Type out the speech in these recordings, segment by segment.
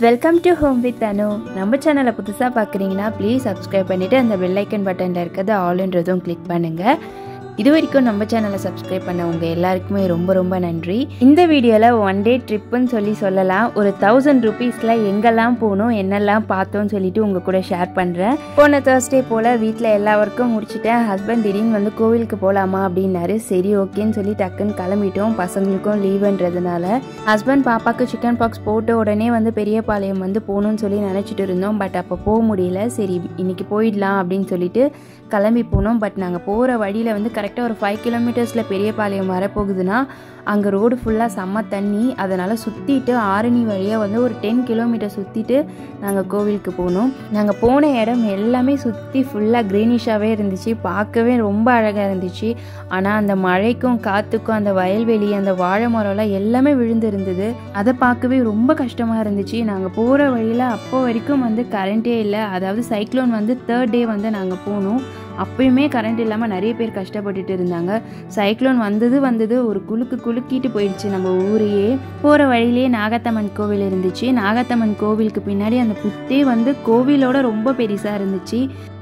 welcome to home with Anu நம்ம சேனலை புதுசாக பார்க்குறீங்கன்னா ப்ளீஸ் சப்ஸ்கிரைப் பண்ணிவிட்டு அந்த பெல் ஐக்கன் பட்டனில் இருக்கிறது ஆல்ன்றதும் கிளிக் பண்ணுங்கள் இது வரைக்கும் நம்ம சேனலை சப்ஸ்கிரைப் பண்ண உங்கள் எல்லாருக்குமே ரொம்ப ரொம்ப நன்றி இந்த வீடியோவில் ஒன் டே ட்ரிப்புன்னு சொல்லி சொல்லலாம் ஒரு தௌசண்ட் ருபீஸில் எங்கெல்லாம் போகணும் என்னெல்லாம் பார்த்தோன்னு சொல்லிட்டு உங்கள் கூட ஷேர் பண்ணுறேன் போன தேர்ஸ்டே போல் வீட்டில் எல்லா ஒர்க்கும் முடிச்சுட்டேன் ஹஸ்பண்ட் திடீர்னு வந்து கோவிலுக்கு போகலாமா அப்படின்னாரு சரி ஓகேன்னு சொல்லி டக்குன்னு கிளம்பிட்டோம் பசங்களுக்கும் லீவுன்றதுனால ஹஸ்பண்ட் பாப்பாக்கு சிக்கன் பாக்ஸ் போட்ட உடனே வந்து பெரியபாளையம் வந்து போகணும்னு சொல்லி நினச்சிட்டு இருந்தோம் பட் அப்போ போக முடியல சரி இன்னைக்கு போயிடலாம் அப்படின்னு சொல்லிட்டு கிளம்பி போனோம் பட் நாங்கள் போகிற வழியில் வந்து கரெக்டாக ஒரு ஃபைவ் கிலோமீட்டர்ஸில் பெரியபாளையம் வரப்போகுதுன்னா அங்கே ரோடு ஃபுல்லாக செம்ம தண்ணி அதனால் சுற்றிட்டு ஆரணி வழியாக வந்து ஒரு டென் கிலோமீட்டர் சுற்றிட்டு நாங்கள் கோவிலுக்கு போனோம் நாங்கள் போன இடம் எல்லாமே சுற்றி ஃபுல்லாக க்ரீனிஷாகவே இருந்துச்சு பார்க்கவே ரொம்ப அழகாக இருந்துச்சு ஆனால் அந்த மழைக்கும் காற்றுக்கும் அந்த வயல்வெளி அந்த வாழை மரம்லாம் எல்லாமே விழுந்து இருந்தது அதை பார்க்கவே ரொம்ப கஷ்டமாக இருந்துச்சு நாங்கள் போகிற வழியில் அப்போ வரைக்கும் வந்து கரண்ட்டே இல்லை அதாவது சைக்ளோன் வந்து தேர்ட் டே வந்து நாங்கள் போனோம் அப்பயுமே கரண்ட் இல்லாமல் நிறைய பேர் கஷ்டப்பட்டுட்டு இருந்தாங்க சைக்ளோன் வந்தது வந்தது ஒரு குலுக்கு குலுக்கிட்டு போயிடுச்சு நம்ம ஊரையே போகிற வழியிலே நாகத்தம்மன் கோவில் இருந்துச்சு நாகத்தம்மன் கோவிலுக்கு பின்னாடி அந்த புத்தே வந்து கோவிலோட ரொம்ப பெருசாக இருந்துச்சு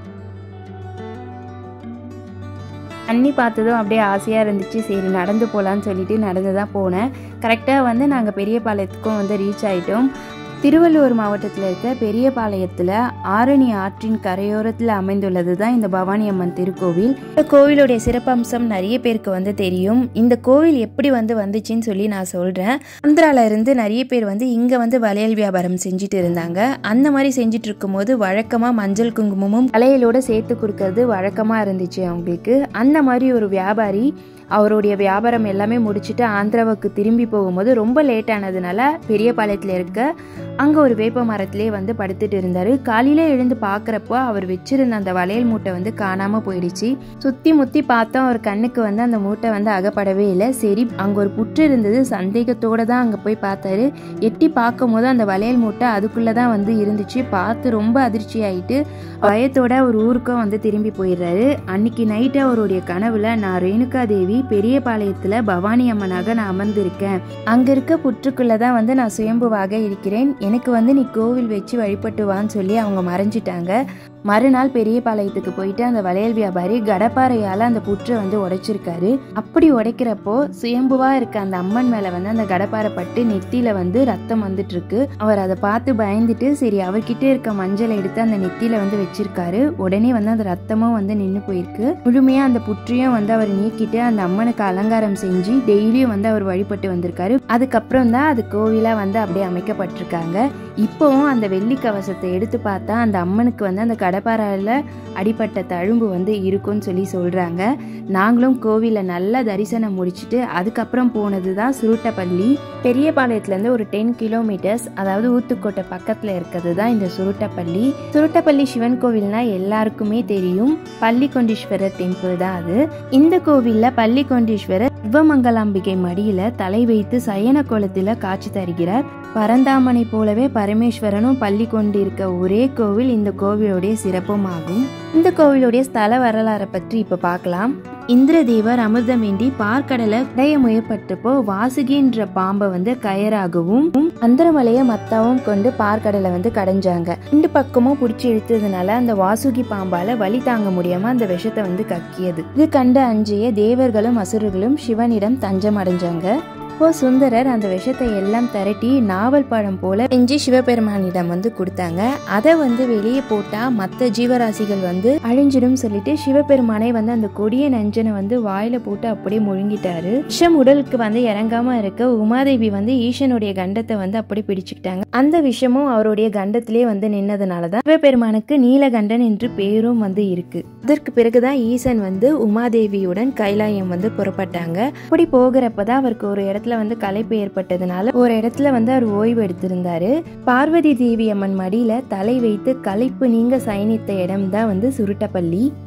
தண்ணி பார்த்ததும் அப்படியே ஆசையாக இருந்துச்சு சரி நடந்து போகலான்னு சொல்லிட்டு நடந்து தான் போனேன் கரெக்டாக வந்து நாங்கள் பெரியபாளையத்துக்கும் வந்து ரீச் ஆகிட்டோம் திருவள்ளூர் மாவட்டத்தில் இருக்க பெரியபாளையத்தில் ஆரணி ஆற்றின் கரையோரத்தில் அமைந்துள்ளது தான் இந்த பவானி அம்மன் திருக்கோவில் இந்த கோவிலுடைய சிறப்பம்சம் நிறைய பேருக்கு வந்து தெரியும் இந்த கோவில் எப்படி வந்து வந்துச்சுன்னு சொல்லி நான் சொல்கிறேன் ஆந்திரால இருந்து நிறைய பேர் வந்து இங்கே வந்து வளையல் வியாபாரம் செஞ்சுட்டு இருந்தாங்க அந்த மாதிரி செஞ்சுட்டு இருக்கும்போது வழக்கமாக மஞ்சள் குங்குமமும் வளையலோட சேர்த்து கொடுக்கறது வழக்கமாக இருந்துச்சு அவங்களுக்கு அந்த மாதிரி ஒரு வியாபாரி அவருடைய வியாபாரம் எல்லாமே முடிச்சுட்டு ஆந்திராவுக்கு திரும்பி போகும்போது ரொம்ப லேட் ஆனதுனால பெரியபாளையத்தில் இருக்க அங்கே ஒரு வேப்ப மரத்திலே வந்து படுத்துட்டு இருந்தார் காலையில் எழுந்து பார்க்குறப்போ அவர் வச்சிருந்த அந்த வளையல் மூட்டை வந்து காணாமல் போயிடுச்சு சுற்றி முற்றி பார்த்தோம் அவர் கண்ணுக்கு வந்து அந்த மூட்டை வந்து அகப்படவே இல்லை சரி அங்கே ஒரு புற்று இருந்தது சந்தேகத்தோடு தான் அங்கே போய் பார்த்தாரு எட்டி பார்க்கும் போது அந்த வளையல் மூட்டை அதுக்குள்ளே தான் வந்து இருந்துச்சு பார்த்து ரொம்ப அதிர்ச்சி ஆயிட்டு பயத்தோட ஒரு ஊருக்கும் வந்து திரும்பி போயிடுறாரு அன்னைக்கு நைட்டு அவருடைய கனவுல நான் ரேணுகா தேவி பெரியபாளையத்தில் பவானி அம்மனாக நான் அமர்ந்திருக்கேன் அங்கே இருக்க புற்றுக்குள்ளே தான் வந்து நான் சுயம்புவாக இருக்கிறேன் எனக்கு வந்து நீ கோவில் வச்சு வழிபட்டு வான்னு சொல்லி அவங்க மறைஞ்சிட்டாங்க மறுநாள் பெரியபாளையத்துக்கு போயிட்டு அந்த வளையல் வியாபாரி கடப்பாறையால் அந்த புற்றை வந்து உடைச்சிருக்காரு அப்படி உடைக்கிறப்போ சுயம்புவா இருக்க அந்த அம்மன் மேல வந்து அந்த கடப்பாறை பட்டு நெத்தியில வந்து ரத்தம் வந்துட்டு இருக்கு அவர் அதை பார்த்து பயந்துட்டு சரி அவர்கிட்ட இருக்க மஞ்சளை எடுத்து அந்த நெத்தியில வந்து வச்சிருக்காரு உடனே வந்து அந்த ரத்தமும் வந்து நின்று போயிருக்கு முழுமையா அந்த புற்றையும் வந்து அவர் நீக்கிட்டு அந்த அம்மனுக்கு அலங்காரம் செஞ்சு டெய்லியும் வந்து அவர் வழிபட்டு வந்திருக்காரு அதுக்கப்புறம் தான் அது கோவிலா வந்து அப்படியே அமைக்கப்பட்டிருக்காங்க இப்போவும் அந்த வெள்ளி கவசத்தை எடுத்து பார்த்தா அந்த அம்மனுக்கு வந்து அந்த கடப்பாறையில் அடிப்பட்ட தழும்பு வந்து இருக்கும்னு சொல்லி சொல்கிறாங்க நாங்களும் கோவிலில் நல்லா தரிசனம் முடிச்சுட்டு அதுக்கப்புறம் போனது தான் சுருட்டப்பள்ளி பெரியபாளையத்துலேருந்து ஒரு டென் கிலோமீட்டர்ஸ் அதாவது ஊத்துக்கோட்டை பக்கத்தில் இருக்கிறது தான் இந்த சுருட்டப்பள்ளி சுருட்டப்பள்ளி சிவன் கோவில்னா எல்லாருக்குமே தெரியும் பள்ளிக்கொண்டீஸ்வரர் டெம்பிள் தான் அது இந்த கோவிலில் பள்ளிக்கொண்டீஸ்வரர் சிவமங்கலாம்பிகை மடியில் தலை வைத்து சயன கோலத்தில் காட்சி தருகிறார் பரந்தாமனை போலவே பரமேஸ்வரனும் பள்ளி கொண்டிருக்க ஒரே கோவில் இந்த கோவிலுடைய சிறப்பும் ஆகும் இந்த கோவிலுடைய ஸ்தல வரலாறை பற்றி இப்ப பார்க்கலாம் இந்திரதேவர் அமிர்தம் வேண்டி பார்க்கடலை கடைய முயற்பட்டப்போ வாசுகின்ற பாம்பை வந்து கயராகவும் அந்தரமலைய மத்தாவும் கொண்டு பார்க்கடலை வந்து கடைஞ்சாங்க ரெண்டு பக்கமும் பிடிச்சி இழுத்ததுனால அந்த வாசுகி பாம்பால வலி தாங்க முடியாம அந்த விஷத்தை வந்து கக்கியது இது கண்ட அஞ்சிய தேவர்களும் அசுரர்களும் சிவனிடம் தஞ்சம் அடைஞ்சாங்க இப்போ சுந்தரர் அந்த விஷத்தை எல்லாம் திரட்டி நாவல் பழம் போல செஞ்சு சிவபெருமானிடம் வந்து கொடுத்தாங்க அதை வந்து வெளியே போட்டா மற்ற ஜீவராசிகள் வந்து அழிஞ்சிடும் சொல்லிட்டு சிவபெருமானை வந்து அந்த கொடிய நஞ்சனை வந்து வாயில போட்டு அப்படியே முழுங்கிட்டாரு விஷம் உடலுக்கு வந்து இறங்காம இருக்க உமாதேவி வந்து ஈசனுடைய கண்டத்தை வந்து அப்படி பிடிச்சுக்கிட்டாங்க அந்த விஷமும் அவருடைய கண்டத்திலே வந்து நின்னதுனாலதான் சிவபெருமானுக்கு நீலகண்டன் என்று பேரும் வந்து இருக்கு அதற்கு பிறகுதான் ஈசன் வந்து உமாதேவியுடன் கைலாயம் வந்து புறப்பட்டாங்க அப்படி போகிறப்பதான் அவருக்கு ஒரு இடத்துல இடத்துல வந்து களைப்பு ஏற்பட்டதுனால ஒரு இடத்துல வந்து அவர் ஓய்வு எடுத்திருந்தாரு பார்வதி தேவி அம்மன் மடியில தலை வைத்து களைப்பு நீங்க சயனித்த இடம் தான் வந்து சுருட்டப்பள்ளி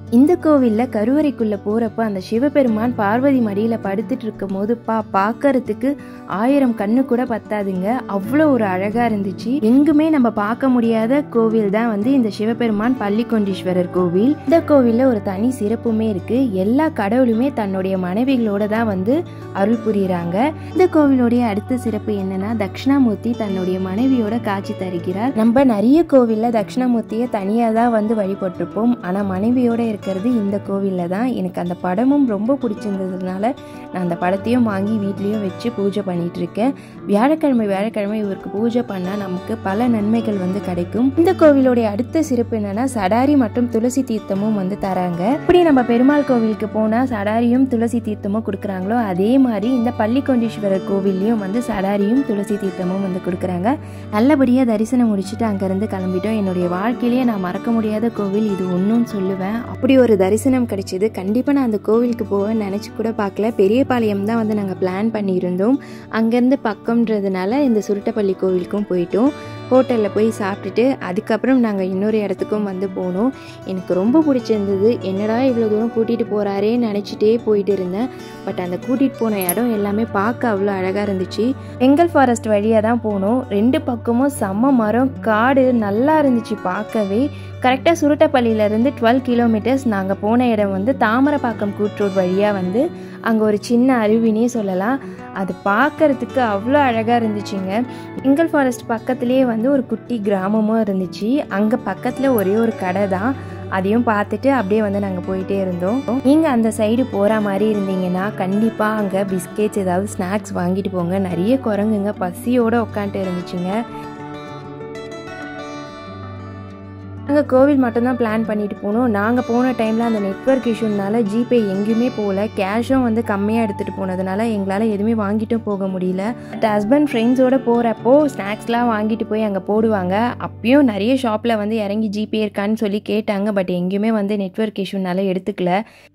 இந்த கோவிலில் கருவறைக்குள்ளே போகிறப்ப அந்த சிவபெருமான் பார்வதி மடியில் படுத்துட்டு இருக்கும் போது பா பார்க்கறதுக்கு ஆயிரம் கண்ணு கூட பத்தாதுங்க அவ்வளோ ஒரு அழகாக இருந்துச்சு எங்குமே நம்ம பார்க்க முடியாத கோவில் தான் வந்து இந்த சிவபெருமான் பள்ளிக்கொண்டீஸ்வரர் கோவில் இந்த கோவிலில் ஒரு தனி சிறப்புமே இருக்கு எல்லா கடவுளுமே தன்னுடைய மனைவிகளோட தான் வந்து அருள் புரியுறாங்க இந்த கோவிலுடைய அடுத்த சிறப்பு என்னன்னா தட்சிணாமூர்த்தி தன்னுடைய மனைவியோட காட்சி தருகிறார் நம்ம நிறைய கோவிலில் தட்சிணாமூர்த்தியை தனியாக தான் வந்து வழிபட்டிருப்போம் ஆனால் மனைவியோட இருக்கிறது இந்த கோவிலில் தான் எனக்கு அந்த படமும் ரொம்ப பிடிச்சிருந்ததுனால நான் அந்த படத்தையும் வாங்கி வீட்லேயும் வச்சு பூஜை பண்ணிட்டு இருக்கேன் வியாழக்கிழமை வியாழக்கிழமை இவருக்கு பூஜை பண்ணால் நமக்கு பல நன்மைகள் வந்து கிடைக்கும் இந்த கோவிலுடைய அடுத்த சிறப்பு என்னன்னா சடாரி மற்றும் துளசி தீர்த்தமும் வந்து தராங்க இப்படி நம்ம பெருமாள் கோவிலுக்கு போனால் சடாரியும் துளசி தீர்த்தமும் கொடுக்குறாங்களோ அதே மாதிரி இந்த பள்ளிக்கொண்டீஸ்வரர் கோவில்லையும் வந்து சடாரியும் துளசி தீர்த்தமும் வந்து கொடுக்குறாங்க நல்லபடியாக தரிசனம் முடிச்சுட்டு அங்கேருந்து கிளம்பிட்டோம் என்னுடைய வாழ்க்கையிலேயே நான் மறக்க முடியாத கோவில் இது ஒன்றும் சொல்லுவேன் அப்படி ஒரு தரிசனம் கிடைச்சது கண்டிப்பாக நான் அந்த கோவிலுக்கு போவேன் நினச்சி கூட பார்க்கல பெரியபாளையம் தான் வந்து நாங்கள் பிளான் பண்ணியிருந்தோம் அங்கேருந்து பக்கம்ன்றதுனால இந்த சுருட்டப்பள்ளி கோவிலுக்கும் போயிட்டோம் ஹோட்டலில் போய் சாப்பிட்டுட்டு அதுக்கப்புறம் நாங்கள் இன்னொரு இடத்துக்கும் வந்து போனோம் எனக்கு ரொம்ப பிடிச்சிருந்தது என்னடா இவ்வளோ தூரம் கூட்டிகிட்டு போகிறாரேன்னு நினச்சிட்டே போயிட்டு இருந்தேன் பட் அந்த கூட்டிகிட்டு போன இடம் எல்லாமே பார்க்க அவ்வளோ அழகாக இருந்துச்சு பெங்கல் ஃபாரஸ்ட் வழியாக தான் போனோம் ரெண்டு பக்கமும் செம்ம மரம் காடு நல்லா இருந்துச்சு பார்க்கவே கரெக்டாக சுருட்டப்பள்ளியிலேருந்து டுவெல் கிலோமீட்டர்ஸ் நாங்கள் போன இடம் வந்து தாமரப்பாக்கம் கூட்ரோட் வழியாக வந்து அங்கே ஒரு சின்ன அருவினே சொல்லலாம் அது பார்க்கறதுக்கு அவ்வளோ அழகாக இருந்துச்சுங்க பெங்கல் ஃபாரஸ்ட் பக்கத்துலேயே வந்து ஒரு குட்டி கிராமமும் இருந்துச்சு அங்கே பக்கத்தில் ஒரே ஒரு கடை தான் அதையும் பார்த்துட்டு அப்படியே வந்து நாங்கள் போயிட்டே இருந்தோம் நீங்கள் அந்த சைடு போகிற மாதிரி இருந்தீங்கன்னா கண்டிப்பாக அங்கே பிஸ்கெட்ஸ் ஏதாவது ஸ்நாக்ஸ் வாங்கிட்டு போங்க நிறைய குரங்குங்க பசியோடு உட்காந்துட்டு இருந்துச்சுங்க நாங்கள் கோவில் மட்டும்தான் பிளான் பண்ணிட்டு போனோம் நாங்கள் போன டைமில் அந்த நெட்ஒர்க் இஷ்யூனால ஜிபே எங்கேயுமே போகல கேஷும் வந்து கம்மியாக எடுத்துகிட்டு போனதுனால எங்களால் எதுவுமே வாங்கிட்டும் போக முடியல பட் ஹஸ்பண்ட் ஃப்ரெண்ட்ஸோடு போகிறப்போ ஸ்நாக்ஸ்லாம் வாங்கிட்டு போய் அங்கே போடுவாங்க அப்பயும் நிறைய ஷாப்பில் வந்து இறங்கி ஜிபே இருக்கான்னு சொல்லி கேட்டாங்க பட் எங்கேயுமே வந்து நெட்ஒர்க் இஷ்யூனால எடுத்துக்கல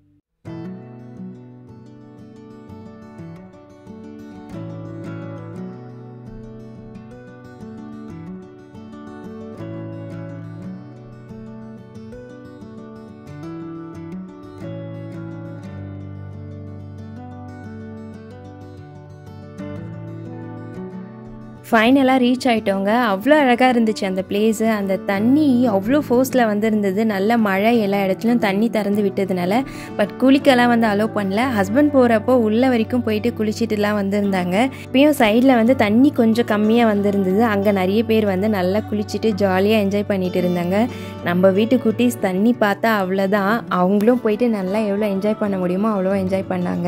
ஃபைனலாக ரீச் ஆகிட்டோங்க அவ்வளோ அழகாக இருந்துச்சு அந்த பிளேஸு அந்த தண்ணி அவ்வளோ ஃபோர்ஸில் வந்து இருந்தது நல்ல மழை எல்லா இடத்துலையும் தண்ணி திறந்து விட்டதுனால பட் குளிக்கெல்லாம் வந்து அலோவ் பண்ணல ஹஸ்பண்ட் போகிறப்போ உள்ள வரைக்கும் போயிட்டு குளிச்சுட்டுலாம் வந்திருந்தாங்க இப்பயும் சைடில் வந்து தண்ணி கொஞ்சம் கம்மியாக வந்திருந்தது அங்கே நிறைய பேர் வந்து நல்லா குளிச்சுட்டு ஜாலியாக என்ஜாய் பண்ணிட்டு இருந்தாங்க நம்ம வீட்டு குட்டீஸ் தண்ணி பார்த்தா அவ்வளோதான் அவங்களும் போயிட்டு நல்லா எவ்வளோ என்ஜாய் பண்ண முடியுமோ அவ்வளோ என்ஜாய் பண்ணாங்க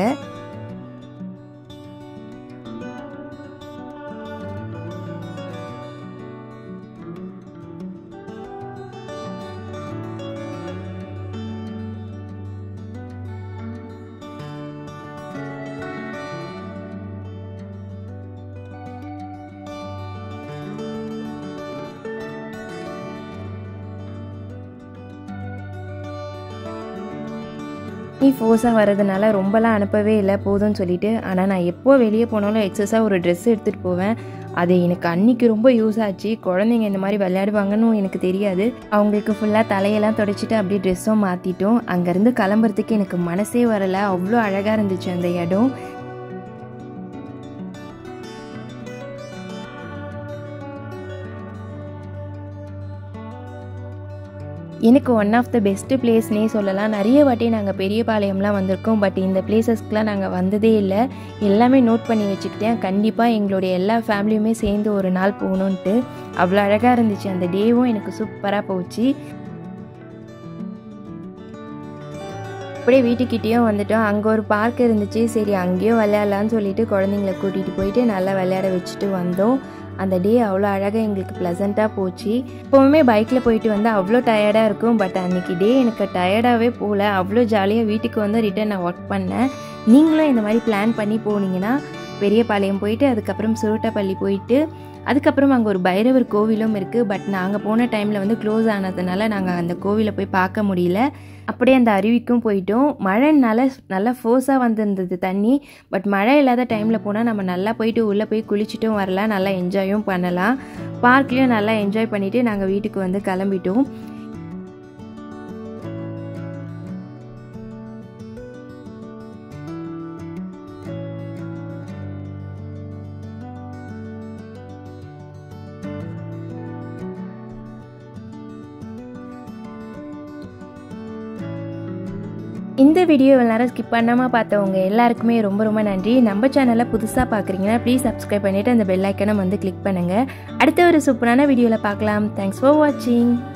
நீ ஃபோர்ஸாக வரதுனால ரொம்பலாம் அனுப்பவே இல்லை போதும்னு சொல்லிட்டு ஆனால் நான் எப்போ வெளியே போனாலும் எக்ஸஸாக ஒரு ட்ரெஸ் எடுத்துகிட்டு போவேன் அது எனக்கு அன்னைக்கு ரொம்ப யூஸ் ஆச்சு குழந்தைங்க இந்த மாதிரி விளையாடுவாங்கன்னு எனக்கு தெரியாது அவங்களுக்கு ஃபுல்லாக தலையெல்லாம் தொடச்சிட்டு அப்படியே ட்ரெஸ்ஸும் மாற்றிட்டோம் அங்கேருந்து கிளம்புறதுக்கு எனக்கு மனசே வரலை அவ்வளோ அழகாக இருந்துச்சு அந்த இடம் எனக்கு ஒன் ஆஃப் த பெஸ்ட்டு பிளேஸ்னே சொல்லலாம் நிறைய வாட்டி நாங்கள் பெரியபாளையம்லாம் வந்திருக்கோம் பட் இந்த பிளேசஸ்க்குலாம் நாங்கள் வந்ததே இல்லை எல்லாமே நோட் பண்ணி வச்சுக்கிட்டேன் கண்டிப்பாக எங்களுடைய எல்லா ஃபேமிலியுமே சேர்ந்து ஒரு நாள் போகணுன்ட்டு அவ்வளோ அழகாக இருந்துச்சு அந்த டேவும் எனக்கு சூப்பராக போச்சு அப்படியே வீட்டுக்கிட்டேயும் வந்துட்டோம் அங்கே ஒரு பார்க் இருந்துச்சு சரி அங்கேயும் விளையாடலான்னு சொல்லிட்டு குழந்தைங்கள கூட்டிகிட்டு போயிட்டு நல்லா விளையாட வச்சுட்டு வந்தோம் அந்த டே அவ்வளோ அழகாக எங்களுக்கு ப்ளசண்ட்டாக போச்சு எப்போவுமே பைக்கில் போயிட்டு வந்து அவ்வளோ டயர்டாக இருக்கும் பட் அன்றைக்கி டே எனக்கு டயர்டாகவே போகல அவ்வளோ ஜாலியாக வீட்டுக்கு வந்து ரிட்டன் நான் ஒர்க் பண்ணேன் நீங்களும் இந்த மாதிரி பிளான் பண்ணி போனீங்கன்னா பெரியபாளையம் போயிட்டு அதுக்கப்புறம் சுருட்டப்பள்ளி போயிட்டு அதுக்கப்புறம் அங்கே ஒரு பைரவர் கோவிலும் இருக்குது பட் நாங்கள் போன டைமில் வந்து க்ளோஸ் ஆனதுனால நாங்கள் அந்த கோவிலை போய் பார்க்க முடியல அப்படியே அந்த அருவிக்கும் போயிட்டோம் மழைனால நல்லா ஃபோர்ஸாக வந்திருந்தது தண்ணி பட் மழை இல்லாத டைமில் போனால் நம்ம நல்லா போயிட்டு உள்ளே போய் குளிச்சுட்டும் வரலாம் நல்லா என்ஜாயும் பண்ணலாம் பார்க்லேயும் நல்லா என்ஜாய் பண்ணிவிட்டு நாங்கள் வீட்டுக்கு வந்து கிளம்பிட்டோம் இந்த வீடியோ எல்லாரும் ஸ்கிப் பண்ணாமல் பார்த்தவங்க எல்லாருக்குமே ரொம்ப ரொம்ப நன்றி நம்ம சேனலை புதுசாக பார்க்குறீங்கன்னா ப்ளீஸ் சப்ஸ்கிரைப் பண்ணிவிட்டு அந்த பெல் ஐக்கனை வந்து கிளிக் பண்ணுங்கள் அடுத்த ஒரு சூப்பரான வீடியோவில் பார்க்கலாம் தேங்க்ஸ் ஃபார் வாட்சிங்